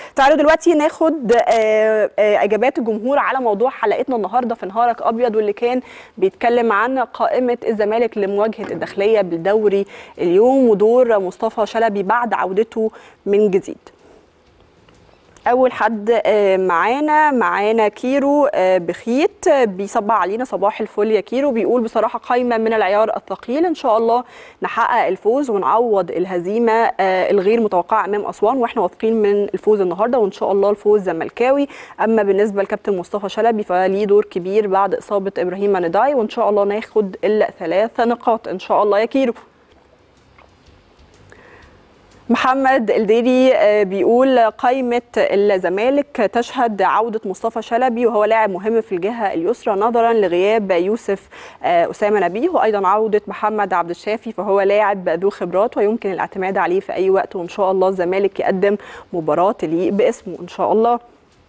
تعالوا دلوقتي ناخد آه، آه، اجابات الجمهور على موضوع حلقتنا النهارده في نهارك ابيض واللي كان بيتكلم عن قائمه الزمالك لمواجهه الداخليه بالدوري اليوم ودور مصطفى شلبي بعد عودته من جديد اول حد آه، معانا معانا كيرو آه، بخيت آه، بيصبح علينا صباح الفل يا كيرو بيقول بصراحه قايمه من العيار الثقيل ان شاء الله نحقق الفوز ونعوض الهزيمه آه، الغير متوقعه امام اسوان واحنا واثقين من الفوز النهارده وان شاء الله الفوز زملكاوي اما بالنسبه لكابتن مصطفى شلبي فليه دور كبير بعد اصابه ابراهيم نداي وان شاء الله ناخد الثلاث نقاط ان شاء الله يا كيرو محمد الديري آه، بيقول قائمة الزمالك تشهد عودة مصطفى شلبي وهو لاعب مهم في الجهة اليسرى نظرا لغياب يوسف آه، أسامة نبيه وأيضا عودة محمد عبد الشافي فهو لاعب ذو خبرات ويمكن الاعتماد عليه في أي وقت وإن شاء الله الزمالك يقدم مباراة تليق باسمه إن شاء الله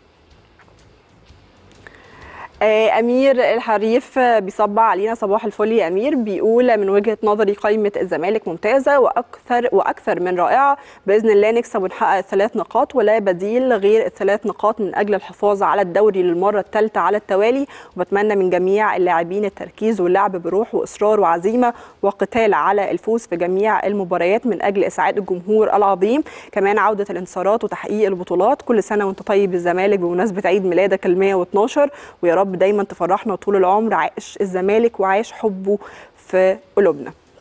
آه، امير الحريف آه، بيصبح علينا صباح الفل يا امير بيقول من وجهه نظري قائمه الزمالك ممتازه واكثر واكثر من رائعه باذن الله نكسب ونحقق الثلاث نقاط ولا بديل غير الثلاث نقاط من اجل الحفاظ على الدوري للمره الثالثه على التوالي وبتمنى من جميع اللاعبين التركيز واللعب بروح واصرار وعزيمه وقتال على الفوز في جميع المباريات من اجل اسعاد الجمهور العظيم كمان عوده الانتصارات وتحقيق البطولات كل سنه وانت طيب الزمالك بمناسبه عيد ميلادك ال 112 ويا رب دايما تفرحنا طول العمر عاش الزمالك وعاش حبه في قلوبنا